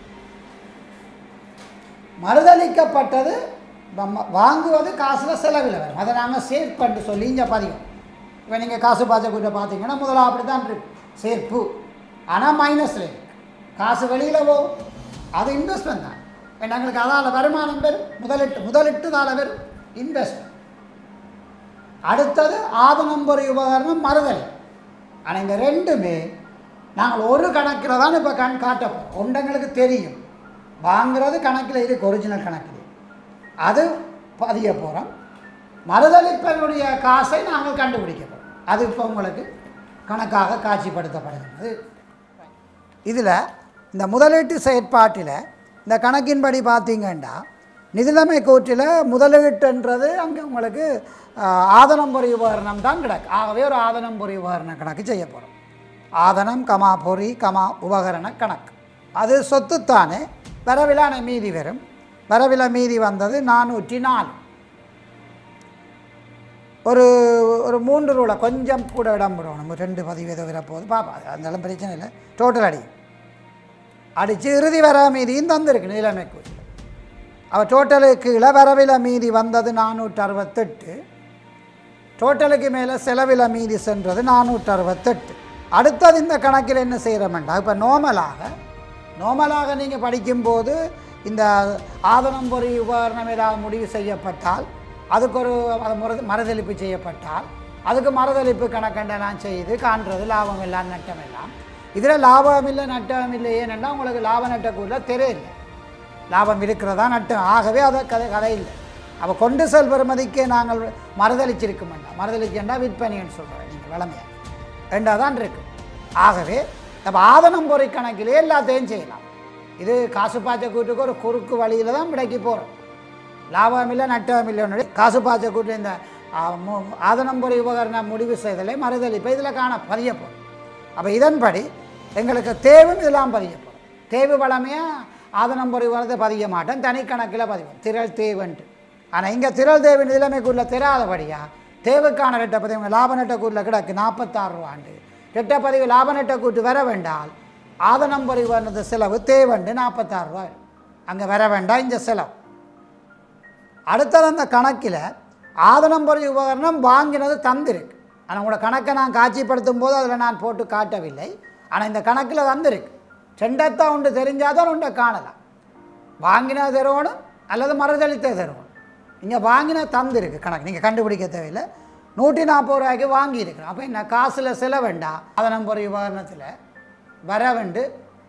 [SPEAKER 1] மறுதளிக்கப்பட்டது நம்ம வாங்குவது காசில் செலவில் வரும் அதை நாங்கள் சேர்ப்பண்டு சொல்லி இங்கே பதிவோம் இப்போ நீங்கள் காசு பாய்ச்சக்கூட பார்த்தீங்கன்னா முதல்ல அப்படி தான் இருக்கு சேர்ப்பு ஆனால் மைனஸில் இருக்கு காசு வெளியில் போகும் அது இன்வெஸ்ட்மெண்ட் தான் இப்போ எங்களுக்கு அதால் வருமானம் பெறும் முதலிட்டு முதலிட்டுதால் வரும் இன்வெஸ்ட்மெண்ட் அடுத்தது ஆதனம்பொறி உபகரணம் மறுதல் ஆனால் இந்த ரெண்டுமே நாங்கள் ஒரு கணக்கில் தான் இப்போ கண் காட்டப்போம் ஒன்றங்களுக்கு தெரியும் வாங்குறது கணக்கில் இருக்கு ஒரிஜினல் கணக்கில் அது பதிய போகிறோம் மறுதளிப்பனுடைய காசை நாங்கள் கண்டுபிடிக்க போகிறோம் அது இப்போ உங்களுக்கு கணக்காக காட்சிப்படுத்தப்படுகிறது இதில் இந்த முதலீட்டு செயற்பாட்டில் இந்த கணக்கின்படி பார்த்தீங்கன்னா நிதிநிலைமை கூற்றில் முதலீட்டுன்றது அங்கே உங்களுக்கு ஆஹ், ஆதனம் பொறி உபகரணம் தான் கிடக்கு ஆகவே ஒரு ஆதனம் பொறி உபகரண கணக்கு செய்ய போகிறோம் ஆதனம் கமா பொறி கமா உபகரண கணக்கு அது சொத்துத்தானே வரவிலான மீதி வரும் வரவில மீதி வந்தது நானூற்றி நாலு ஒரு ஒரு மூன்று ரூலை கொஞ்சம் கூட இடம் விடணும் ஒரு ரெண்டு பதிவு ஏதோ வரப்போகுது பாப்பா அதனால பிரச்சனை இல்லை டோட்டல் அடி அடித்து இறுதி வர மீதியும் தந்திருக்கு நிலைமை கூறியில் அவள் டோட்டலுக்கு கீழே வரவில மீதி வந்தது நானூற்றி அறுபத்தெட்டு டோட்டலுக்கு மேலே செலவில மீதி சென்றது நானூற்றி அறுபத்தெட்டு அடுத்தது இந்த கணக்கில் என்ன செய்கிறோம்டா இப்போ நோமலாக நோமலாக நீங்கள் படிக்கும்போது இந்த ஆதனம் பொறி உபகரணம் ஏதாவது முடிவு செய்யப்பட்டால் அதுக்கு ஒரு அது முறை மறுதளிப்பு செய்யப்பட்டால் அதுக்கு மறுதளிப்பு கணக்கண்டெல்லாம் செய்து காண்றது லாபம் எல்லாம் நட்டம் எல்லாம் இதில் லாபம் இல்லை நட்டம் இல்லை ஏனென்னா உங்களுக்கு லாப நட்டக்குள்ள தெரியல லாபம் இருக்கிறதா நட்டம் ஆகவே அதை கதை கதை இல்லை அவள் கொண்டு செல் பெறுமதிக்கே நாங்கள் மறுதளிச்சிருக்க மாட்டோம் மறுதளிச்சேன்டா விற்பனைன்னு சொல்கிறேன் நீங்கள் வளமையாக ரெண்டாக தான் இருக்கு ஆகவே நம்ம ஆதனம் பொறி கணக்கிலே எல்லாத்தையும் செய்யலாம் இது காசு பாய்ச்ச கூட்டுக்கு ஒரு குறுக்கு வழியில் தான் விடைக்கு போகிறோம் லாபம் இல்லை நட்டம் இல்லைன்னு காசு பாய்ச்ச கூட்டு இந்த ஆ, மு- ஆதனம் பொறி உபகரணம் முடிவு செய்தலை மறுதளிப்பை இதில் காண பதிய போகிறோம் அப்போ இதன்படி எங்களுக்கு தேவும் இதெல்லாம் பதிய போகிறோம் தேவு வளமையாக ஆதனம் பொறி வரதை பதிய மாட்டேன் தனி கணக்கில் பதிவோம் திரள் தேவன்ட்டு ஆனால் இங்கே திரள் தேவின் நிலைமைக்குள்ள தெரியாதபடியா தேவுக்கான ரெட்டப்பதிவு லாப நட்டக்கூட்டில் கிடக்கு நாற்பத்தாறு ரூபாண்டு ரெட்டப்பதிவு லாப நட்டக்கூட்டு வர வேண்டால் ஆதனம் பொறி வந்தது செலவு தேவண்டு நாற்பத்தாறு ரூபாய் அங்கே வர வேண்டாம் இந்த செலவு அடுத்தது அந்த கணக்கில் ஆதனம்பொறி உபகரணம் வாங்கினது தந்திருக்கு ஆனால் உங்களோட கணக்கை நான் காட்சிப்படுத்தும் போது அதில் நான் போட்டு காட்டவில்லை ஆனால் இந்த கணக்கில் தந்திருக்கு ரெண்டத்தான் உண்டு தெரிஞ்சாதான் உண்டை காணலாம் வாங்கினது தருவணும் அல்லது மறுதளித்தே தருவணும் இங்கே வாங்கின தந்திருக்கு கணக்கு நீங்கள் கண்டுபிடிக்க தேவையில்லை நூற்றி நாற்பது ரூபாய்க்கு வாங்கியிருக்கிறோம் அப்போ என்ன காசில் செலவேண்டா அதனம்பொரு உபகரணத்தில் வரவண்டு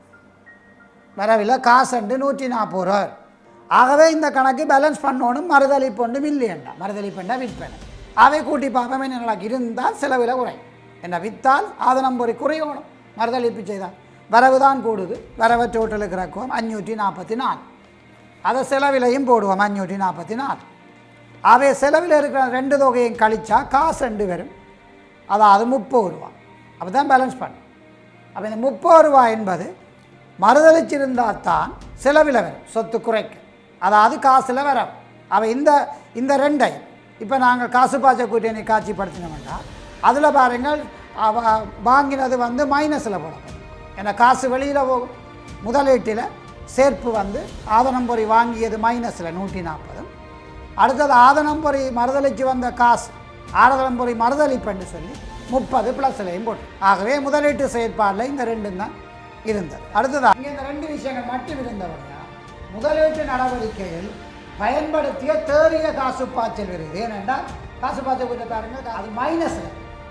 [SPEAKER 1] வரவில் காசண்டு நூற்றி நாற்பது ரூபா ஆகவே இந்த கணக்கு பேலன்ஸ் பண்ணணும் மறுதளிப்பொண்டு மில்லியண்டா மறுதளிப்பண்டா விற்பனை அவை கூட்டி பார்ப்போம் என்ன நடக்கு இருந்தால் செலவில் குறையும் என்ன விற்றால் ஆதனம்பொறி குறையணும் மறுதளிப்பு செய்தால் வரவு தான் கூடுது வரவை டோட்டலுக்கு இறக்குவோம் அஞ்சூற்றி நாற்பத்தி நாலு அதை செலவிலையும் போடுவோம் அஞ்சூற்றி நாற்பத்தி நாலு அவை செலவில் இருக்கிற ரெண்டு தொகையும் கழிச்சா காசு ரெண்டு வரும் அதாவது முப்பது ரூபா அப்போ தான் பேலன்ஸ் பண்ணும் அப்போ இந்த முப்பது ரூபா என்பது மறுதளிச்சிருந்தால் தான் செலவில் வரும் சொத்து குறைக்க அதாவது காசில் வரும் அவ இந்த இந்த ரெண்டை இப்போ நாங்கள் காசு பாய்ச்ச கூட்டணி காட்சிப்படுத்தினோம்னா அதில் பாருங்கள் அவ வாங்கினது வந்து மைனஸில் போடணும் ஏன்னா காசு வெளியில் போகும் முதலீட்டில் சேர்ப்பு வந்து ஆதனம்பொறி வாங்கியது மைனஸில் நூற்றி நாற்பதும் அடுத்தது ஆதனம்பொறி மறுதளிச்சு வந்த காசு ஆதனம்பொறி மறுதளிப்புன்னு சொல்லி முப்பது ப்ளஸ்லையும் போட்டு ஆகவே முதலீட்டு செயற்பாடில் இந்த ரெண்டும் தான் இருந்தது அடுத்தது இங்கே இந்த ரெண்டு விஷயங்கள் மட்டும் இருந்தவரையா முதலீட்டு நடவடிக்கையில் பயன்படுத்திய தேறிய காசு பாய்ச்சல் வருது ஏனென்றால் காசு பாய்ச்சல் கூட பாருங்க அது மைனஸில்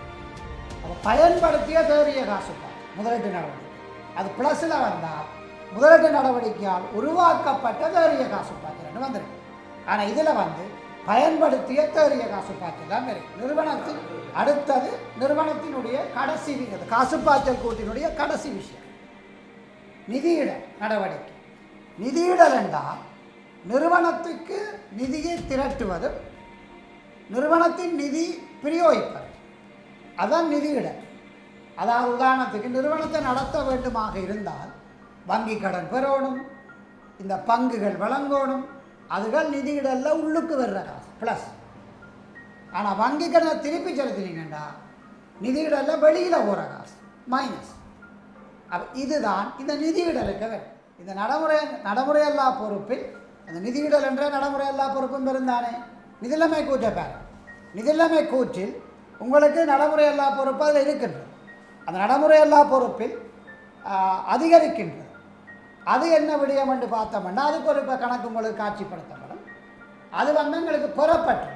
[SPEAKER 1] அப்போ பயன்படுத்திய தேறிய காசு பாய்ச்சல் முதலீட்டு நடவடிக்கை அது ப்ளஸில் வந்தால் முதலீட்டு நடவடிக்கையால் உருவாக்கப்பட்ட தேறிய காசு பாய்ச்சல்னு வந்துருக்கு ஆனால் இதில் வந்து பயன்படுத்திய தேறிய காசு பாய்ச்சல் தான் இருக்கு நிறுவனத்தின் அடுத்தது நிறுவனத்தினுடைய கடைசி வி- காசு பாய்ச்சல் கூட்டினுடைய கடைசி விஷயம் நிதியிட நடவடிக்கை நிதியிடல் என்றால் நிறுவனத்துக்கு நிதியை திரட்டுவதும் நிறுவனத்தின் நிதி பிரயோகிப்பது அதான் நிதியிடல் அதாவது உதாரணத்துக்கு நிறுவனத்தை நடத்த வேண்டுமாக இருந்தால் வங்கி கடன் பெறணும் இந்த பங்குகள் வழங்கணும் அதுகள் நிதியிடலில் உள்ளுக்கு வர்ற காசு ப்ளஸ் ஆனால் வங்கி கடனை திருப்பி செலுத்தினீங்கன்னா நிதியிடலில் வெளியில் போகிற காசு மைனஸ் அப்ப இதுதான் இந்த நிதியிடலுக்கு வரும் இந்த நடைமுறை நடைமுறையல்லா பொறுப்பில் அந்த நிதியிடல் என்ற நடைமுறையல்லா பொறுப்பும் இருந்தானே நிதிநிலைமை கூற்ற பேர் நிதிநிலைமை கூற்றில் உங்களுக்கு நடைமுறையல்லா பொறுப்பு அதில் இருக்கின்றது அந்த நடைமுறையல்லா பொறுப்பில் ஆஹ், அதிகரிக்கின்றது அது என்ன விடயம் என்று பார்த்தோம்னா அதுக்கு ஒரு இப்ப கணக்கு உங்களுக்கு காட்சிப்படுத்தப்படும் அது வந்து எங்களுக்கு பெறப்பட்டிருக்கு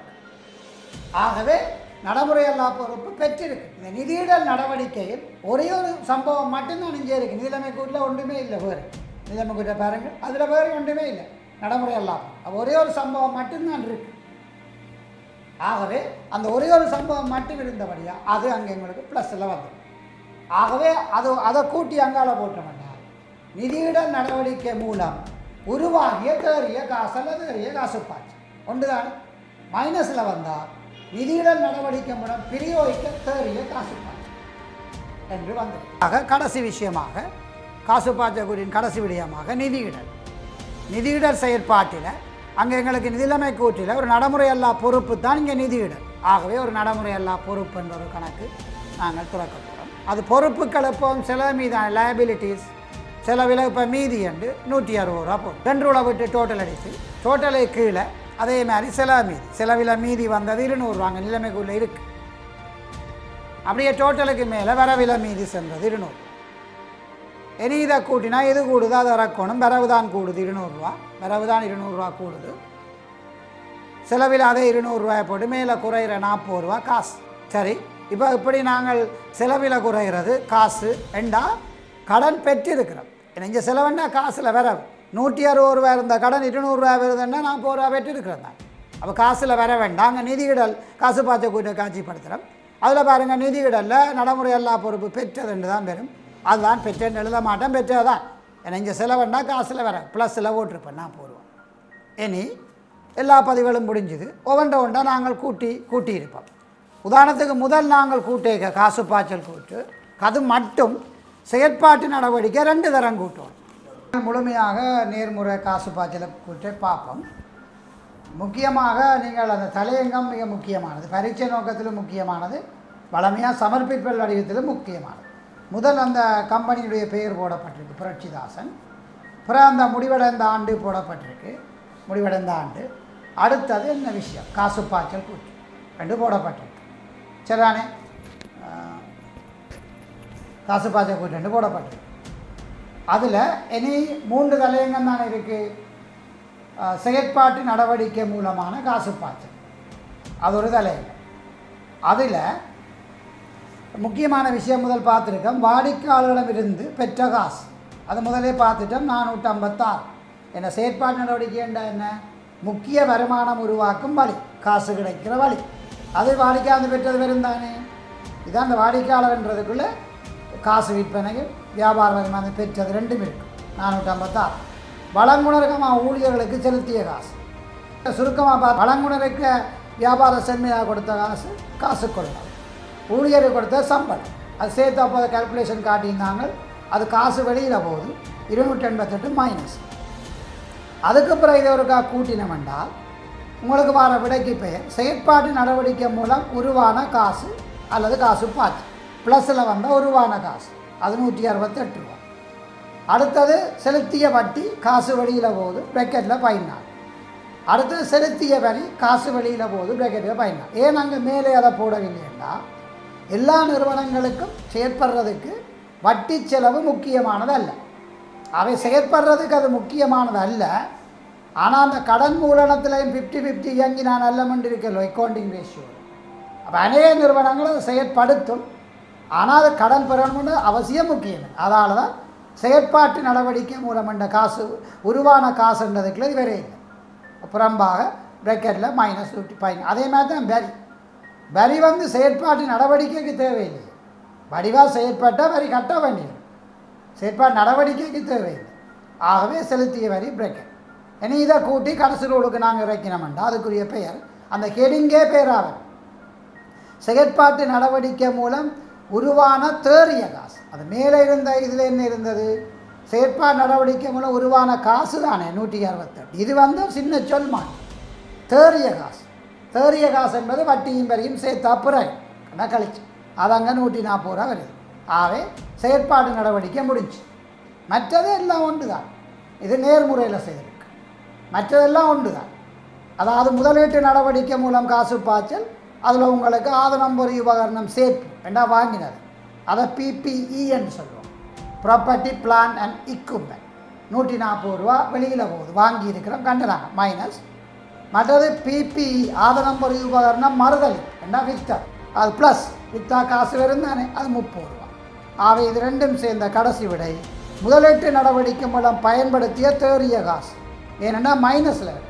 [SPEAKER 1] ஆகவே நடைமுறையல்லா பொறுப்பு பெற்றிருக்கு இந்த நிதியிடல் நடவடிக்கையில் ஒரே ஒரு சம்பவம் மட்டும்தான் இங்கே இருக்கு நிதிலைமை கூட்டில் ஒன்றுமே இல்லை வேறு நிதிலைமை கூட்ட பாருங்கள் அதில் வேறு ஒன்றுமே இல்லை நடைமுறையல்லா அப்ப ஒரே ஒரு சம்பவம் மட்டும்தான் இருக்கு ஆகவே அந்த ஒரே ஒரு சம்பவம் மட்டும் இருந்தபடியா அது அங்கே எங்களுக்கு ப்ளஸில் வந்துடும் ஆகவே அது அதை கூட்டி அங்கால போட்டோம்னா நிதியிடல் நடவடிக்கை மூலம் உருவாகிய தேறிய காசு அல்லது தேறிய காசு பாய்ச்சி ஒன்றுதான் மைனஸில் வந்தால் நிதியிடல் நடவடிக்கை மூலம் பிரயோகிக்க தேறிய காசு பாய்ச்சி என்று வந்தது ஆக கடைசி விஷயமாக காசு பாய்ச்சக்கூடியின் கடைசி விடயமாக நிதியிடல் நிதியிடல் செயற்பாட்டில் அங்கே எங்களுக்கு நிதிநிலைமை கூற்றில் ஒரு நடைமுறை அல்லா பொறுப்பு தான் இங்கே நிதியிடல் ஆகவே ஒரு நடைமுறை அல்லா பொறுப்பு என்ற ஒரு கணக்கு நாங்கள் துறக்க போகிறோம் அது பொறுப்புகள் எப்போவும் செலவு மீதான லயபிலிட்டிஸ் செலவில் இப்போ மீதி என்று நூற்றி அறுபது ரூபா போகும் ரெண்டு ரூபா விட்டு டோட்டல் அடித்து டோட்டலை கீழே அதே மாதிரி செலவு மீதி செலவில் மீதி வந்தது இருநூறுவாங்க நிலைமைக்குள்ளே இருக்குது அப்படியே டோட்டலுக்கு மேலே வரவில மீதி சென்றது இருநூறு இனி இதை கூட்டினா எது கூடுதோ அதை இறக்கணும் வரவு தான் கூடுது இருநூறுவா வரவு தான் இருநூறுவா கூடுது செலவில் அதே இருநூறுவாயை போட்டு மேலே குறையிற நாற்பது ரூபா காசு சரி இப்போ இப்படி நாங்கள் செலவில் குறைகிறது காசு ரெண்டா கடன் பெற்றிருக்கிறோம் ஏன்னா இங்கே செலவுன்னா காசில் வரவு நூற்றி அறுபது ரூபா இருந்த கடன் இருநூறுவா வருதுன்னா நாற்பது ரூபா பெற்றிருக்கிறோம் தான் அப்போ காசில் வர வேண்டாம் அங்கே நிதியிடல் காசு பார்த்து கூட்ட காட்சிப்படுத்துகிறோம் அதில் பாருங்கள் நிதியிடலில் நடைமுறை எல்லா பொறுப்பு பெற்றதுன்னு தான் வரும் அதுதான் பெற்றேன்னு எழுத மாட்டேன் பெற்றதான் ஏன்னா இங்கே செலவுன்னா காசில் வர ப்ளஸில் ஓட்டிருப்பேன் நான் போடுவோம் இனி எல்லா பதிவுகளும் முடிஞ்சுது ஒவ்வொன்றை ஒன்றா நாங்கள் கூட்டி கூட்டியிருப்போம் உதாரணத்துக்கு முதல் நாங்கள் கூட்டேக்க காசு பாய்ச்சல் கூட்டு அது மட்டும் செயற்பாட்டு நடவடிக்கை ரெண்டு தரம் கூட்டுவோம் முழுமையாக நேர்முறை காசு பாய்ச்சலை கூட்டை பார்ப்போம் முக்கியமாக நீங்கள் அந்த தலையங்கம் மிக முக்கியமானது பரீட்சை நோக்கத்திலும் முக்கியமானது வளமையாக சமர்ப்பிப்பல் வடிவத்திலும் முக்கியமானது முதல் அந்த கம்பெனியுடைய பெயர் போடப்பட்டிருக்கு புரட்சிதாசன் அப்புறம் அந்த முடிவடைந்த ஆண்டு போடப்பட்டிருக்கு முடிவடைந்த ஆண்டு அடுத்தது என்ன விஷயம் காசு பாய்ச்சல் கூற்று ரெண்டு போடப்பட்டிருக்கு சரிதானே ஆஹ், காசு பாய்ச்சல் கூற்று ரெண்டு போடப்பட்டிருக்கு அதில் இனி மூன்று தலையங்கம் தானே இருக்குது செயற்பாட்டு நடவடிக்கை மூலமான காசு பாய்ச்சல் அது ஒரு தலையங்கம் அதில் முக்கியமான விஷயம் முதல் பார்த்துருக்கோம் வாடிக்கையாளரிடமிருந்து பெற்ற காசு அது முதலே பார்த்துட்டோம் நானூற்றி ஐம்பத்தாறு என்ன செயற்பாடு நடவடிக்கை என்ன என்ன முக்கிய வருமானம் உருவாக்கும் வழி காசு கிடைக்கிற வழி அது வாடிக்கையாளர் பெற்றது வெறும் தானே இதான் அந்த வாடிக்கையாளர்ன்றதுக்குள்ளே காசு விற்பனையும் வியாபார வருமானம் பெற்றது ரெண்டும் இருக்கும் நானூற்றி ஐம்பத்தாறு வழங்குனருக்கமாக ஊழியர்களுக்கு செலுத்திய காசு சுருக்கமாக பார்த்து வழங்குனருக்கு வியாபார சென்மையாக கொடுத்த காசு காசு கொள்ளலாம் ஊழியருக்கு கொடுத்த சம்பளம் அது சேர்த்து அப்போது கால்குலேஷன் காட்டியிருந்தாங்க அது காசு வெளியில் போகுது இருநூற்றி எண்பத்தெட்டு மைனஸ் அதுக்கப்புறம் இதை ஒருக்கா கூட்டினோம் என்றால் உங்களுக்கு வர விடைக்கு பெயர் செயற்பாட்டு நடவடிக்கை மூலம் உருவான காசு அல்லது காசு பாச்சு ப்ளஸில் வந்த உருவான காசு அது நூற்றி அறுபத்தெட்டு ரூபா அடுத்தது செலுத்திய வட்டி காசு வெளியில் போகுது ப்ரெக்கெட்டில் பதினாலு அடுத்தது செலுத்திய வரி காசு வெளியில் போகுது ப்ரெக்கெட்டில் பதினாலு ஏன் அங்கே மேலே அதை போடவில்லைன்னா எல்லா நிறுவனங்களுக்கும் செயற்படுறதுக்கு வட்டி செலவு முக்கியமானது அல்ல அவை செயற்படுறதுக்கு அது முக்கியமானது அல்ல ஆனால் அந்த கடன் மூலனத்திலையும் ஃபிஃப்டி ஃபிஃப்டி இயங்கி நான் நல்லமென்று இருக்கலோ அக்கௌண்டிங் ரேஷியோ அப்போ அநேக நிறுவனங்கள் அதை செயற்படுத்தும் ஆனால் அது கடன் பெறணும்னு அவசியம் முக்கியம் அதனால தான் செயற்பாட்டு நடவடிக்கை மூலம் என்ற காசு உருவான காசுன்றதுக்குள்ள இது வேறே இல்லை புறம்பாக ப்ரெக்கெட்டில் மைனஸ் நூற்றி பதினஞ்சு அதே மாதிரி தான் வரி வரி வந்து செயற்பாட்டு நடவடிக்கைக்கு தேவையில்லை வடிவாக செயற்பட்டால் வரி கட்ட வேண்டியது செயற்பாட்டு நடவடிக்கைக்கு தேவையில்லை ஆகவே செலுத்திய வரி பிரேக்கெட் இனி இதை கூட்டி கடைசி ரூலுக்கு நாங்கள் இறக்கினோம்டா அதுக்குரிய பெயர் அந்த ஹெடிங்கே பேராகும் செயற்பாட்டு நடவடிக்கை மூலம் உருவான தேறிய காசு அது மேலே இருந்த இதில் என்ன இருந்தது செயற்பாட்டு நடவடிக்கை மூலம் உருவான காசு தானே நூற்றி அறுபத்தெட்டு இது வந்து சின்ன சொல் மாறி தேறிய காசு தேறிய காசு என்பது வட்டியும் வரியும் சேர்த்தா பிறகு அதான் கழிச்சு அது அங்கே நூற்றி நாற்பது ரூபா வருது ஆகவே செயற்பாடு நடவடிக்கை முடிஞ்சு மற்றது எல்லாம் ஒன்று தான் இது நேர்முறையில் செய்திருக்கு மற்றதெல்லாம் ஒன்று தான் அதாவது முதலீட்டு நடவடிக்கை மூலம் காசு பாய்ச்சல் அதில் உங்களுக்கு ஆதனம் பொறி உபகரணம் சேர்ப்பு ரெண்டா வாங்கினது அதை பிபிஇன்னு சொல்லுவோம் ப்ராப்பர்ட்டி பிளான் அண்ட் equipment நூற்றி நாற்பது ரூபா வெளியில் போகுது வாங்கி இருக்கிறோம் கண்டுறாங்க மைனஸ் மற்றது பிபிஇ ஆதனம் பொறி உபகரணம் மறுதலி என்ன வித்தர் அது ப்ளஸ் வித்தா காசு வரும் தானே அது முப்பது ரூபா ஆக இது ரெண்டும் சேர்ந்த கடைசி விடை முதலீட்டு நடவடிக்கை மூலம் பயன்படுத்திய தேறிய காசு ஏன்னா மைனஸில் வரும்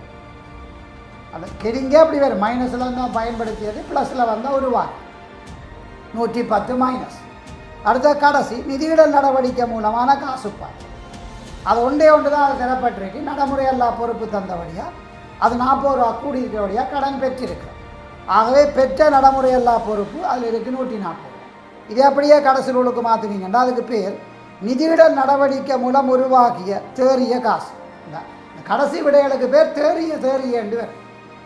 [SPEAKER 1] அது கெடிங்கே அப்படி வரும் மைனஸில் வந்து பயன்படுத்தியது ப்ளஸில் வந்தால் ஒரு வாரம் நூற்றி பத்து மைனஸ் அடுத்த கடைசி நிதியிடல் நடவடிக்கை மூலமான காசு பாய்ச்சல் அது ஒன்றே ஒன்று தான் அது தரப்பட்டிருக்கு நடைமுறை எல்லா பொறுப்பு தந்தபடியாக அது நாற்பது ரூபா கூடி இருக்கிறபடியாக கடன் பெற்றிருக்கிறோம் ஆகவே பெற்ற நடைமுறை எல்லா பொறுப்பு அதில் இருக்குது நூற்றி நாற்பது ரூபா இதே அப்படியே கடைசி ரூலுக்கு மாற்றுவீங்கன்னா அதுக்கு பேர் நிதியிடல் நடவடிக்கை மூலம் உருவாக்கிய தேறிய காசு இந்த இந்த கடைசி விடைகளுக்கு பேர் தேறிய தேறிய என்று வரும்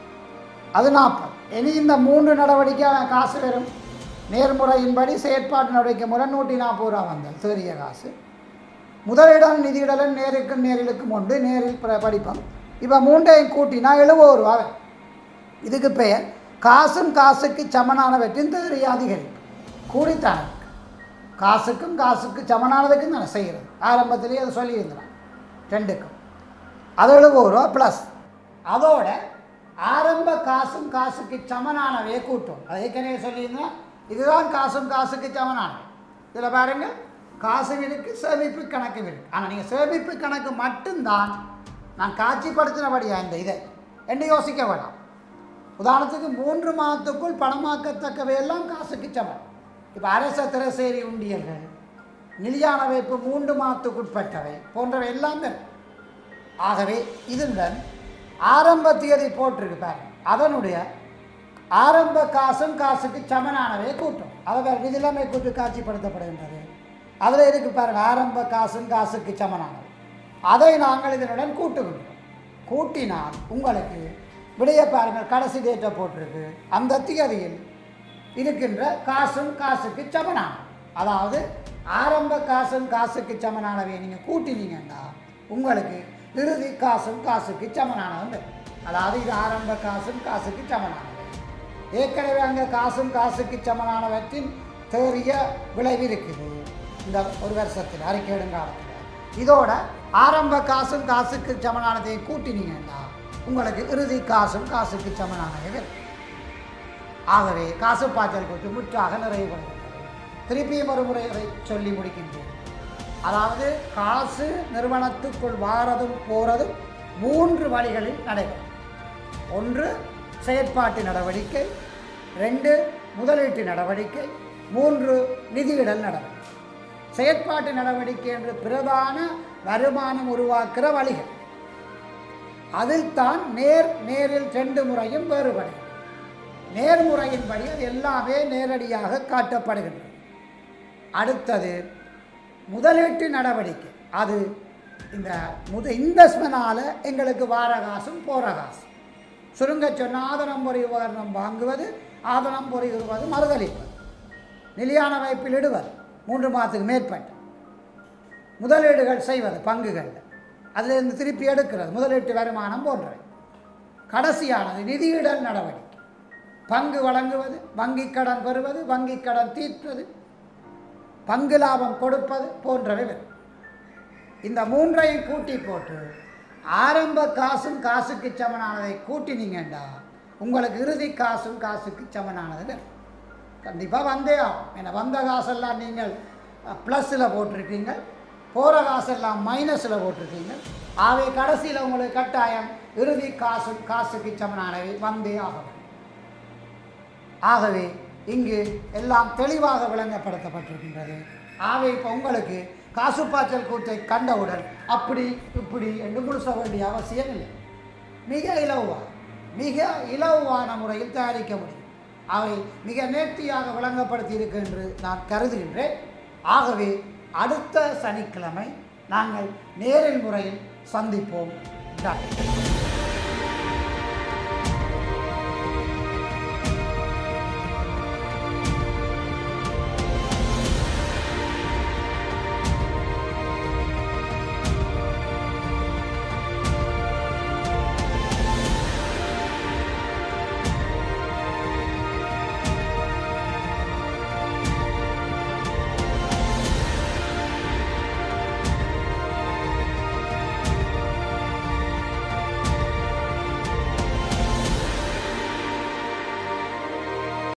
[SPEAKER 1] அது நாற்பது இனி இந்த மூன்று நடவடிக்கை காசு வரும் நேர்முறையின்படி செயற்பாட்டு நடவடிக்கை முறை நூற்றி நாற்பது ரூபா வந்தது தேறிய காசு முதலிடம் நிதியிடலும் நேருக்கும் நேரிலுக்கும் உண்டு நேரில் ப- படிப்போம் இப்போ மூன்றையும் கூட்டினா எழுபது ரூபா வரும். இதுக்கு பெயர் காசும் காசுக்கு சமனானவற்றின் தேறிய அதிகரிப்பு கூடித்தானே இருக்கு. காசுக்கும் காசுக்கு சமனானதுக்கும் தானே செய்கிறது ஆரம்பத்திலேயே அதை சொல்லியிருந்தான் ரெண்டுக்கும் அது எழுபது ரூபா ப்ளஸ் அதோட ஆரம்ப காசும் காசுக்கு சமனானவே கூட்டும் அது ஏற்கனவே சொல்லியிருந்தேன் இதுதான் காசும் காசுக்கு சமனானவை இதில் பாருங்க காசு இருக்கு சேமிப்பு கணக்கு இருக்கு ஆனால் நீங்கள் சேமிப்பு கணக்கு மட்டும்தான் நான் காட்சிப்படுத்தினபடியா இந்த இதை என்று யோசிக்க வேண்டாம் உதாரணத்துக்கு மூன்று மாதத்துக்குள் பணமாக்கத்தக்கவை எல்லாம் காசுக்கு சமம் இப்போ அரச திரசேரி உண்டியல்கள் நிலையான வைப்பு மூன்று மாதத்துக்குட்பட்டவை போன்றவை எல்லாம் இருக்கு. ஆகவே இதனுடன் ஆரம்ப தேதி போட்டிருக்கு பாருங்க அதனுடைய ஆரம்ப காசும் காசுக்கு சமனானவே கூட்டம் அதை வேறு நிதிலைமை கூட்டு காட்சிப்படுத்தப்படுகின்றது அதில் இருக்கு பாருங்க ஆரம்ப காசும் காசுக்கு சமனானவை அதை நாங்கள் இதனுடன் கூட்டுகின்றோம் கூட்டினால் உங்களுக்கு விடைய பாருங்கள் கடைசி டேட்டை போட்டிருக்கு அந்த திகதியில் இருக்கின்ற காசும் காசுக்கு சமனானவை அதாவது ஆரம்ப காசும் காசுக்கு சமனானவை நீங்கள் கூட்டினீங்கன்னா உங்களுக்கு இறுதி காசும் காசுக்கு சமனானது அதாவது இது ஆரம்ப காசும் காசுக்கு சமனானவை ஏற்கனவே அங்கே காசும் காசுக்கு சமனானவற்றின் தேறிய விளைவு இருக்குது இந்த ஒரு வருஷத்தில் அறிக்கையிடும் காலத்தில் இதோட ஆரம்ப காசும் காசுக்கு சமனானதையும் கூட்டினீங்கன்னா உங்களுக்கு இறுதி காசும் காசுக்கு சமனானவை வரும் ஆகவே காசு பாய்ச்சல் கூற்று முற்றாக நிறைவுபடுகிறது திருப்பியும் ஒரு முறை அதை சொல்லி முடிக்கின்றேன் அதாவது காசு நிறுவனத்துக்குள் வாரதும் போறதும் மூன்று வழிகளில் நடைபெறும் ஒன்று செயற்பாட்டு நடவடிக்கை ரெண்டு முதலீட்டு நடவடிக்கை மூன்று நிதியிடல் நடவடிக்கை செயற்பாட்டு நடவடிக்கை என்று பிரதான வருமானம் உருவாக்குற வழிகள் அதில் தான் நேர் நேரில் ரெண்டு முறையும் வேறுபடுகிறது நேர்முறையின்படி அது எல்லாமே நேரடியாக காட்டப்படுகின்றது அடுத்தது முதலீட்டு நடவடிக்கை அது இந்த முத இன்வெஸ்ட்மெண்டால் எங்களுக்கு வார காசும் போகிற காசு சுருங்க சொன்ன ஆதனம் பொறி உபகரணம் வாங்குவது ஆதனம் பொறி உருவது மறுதளிப்பது நிலையான வைப்பில் இடுவது மூன்று மாதத்துக்கு மேற்பட்ட முதலீடுகள் செய்வது பங்குகளில் அதிலிருந்து திருப்பி எடுக்கிறது முதலீட்டு வருமானம் போன்றவை கடைசியானது நிதியிடல் நடவடிக்கை பங்கு வழங்குவது வங்கிக் கடன் பெறுவது வங்கிக் கடன் தீர்ப்பது பங்கு லாபம் கொடுப்பது போன்றவை வரும் இந்த மூன்றையும் கூட்டி போட்டு ஆரம்ப காசும் காசுக்கு சமனானதை கூட்டினீங்கண்டா உங்களுக்கு இறுதி காசும் காசுக்கு சமனானது வரும் கண்டிப்பாக வந்தே ஆகும் ஏன்னா வந்த காசெல்லாம் நீங்கள் ப்ளஸில் போட்டிருக்கீங்க போகிற காசெல்லாம் மைனஸில் போட்டிருக்கீங்க ஆகவே கடைசியில் உங்களுக்கு கட்டாயம் இறுதி காசும் காசுக்கு சமனானவை வந்தே ஆகும் ஆகவே இங்கு எல்லாம் தெளிவாக விளங்கப்படுத்தப்பட்டிருக்கின்றது ஆகவே இப்போ உங்களுக்கு காசுப்பாய்ச்சல் கூத்தை கண்டவுடன் அப்படி இப்படி என்று முழுச வேண்டிய அவசியம் இல்லை மிக இலகுவாக மிக இலகுவான முறையில் தயாரிக்க முடியும் அவை மிக நேர்த்தியாக விளங்கப்படுத்தி இருக்கு என்று நான் கருதுகின்றேன் ஆகவே அடுத்த சனிக்கிழமை நாங்கள் நேரில் முறையில் சந்திப்போம் டாக்டர்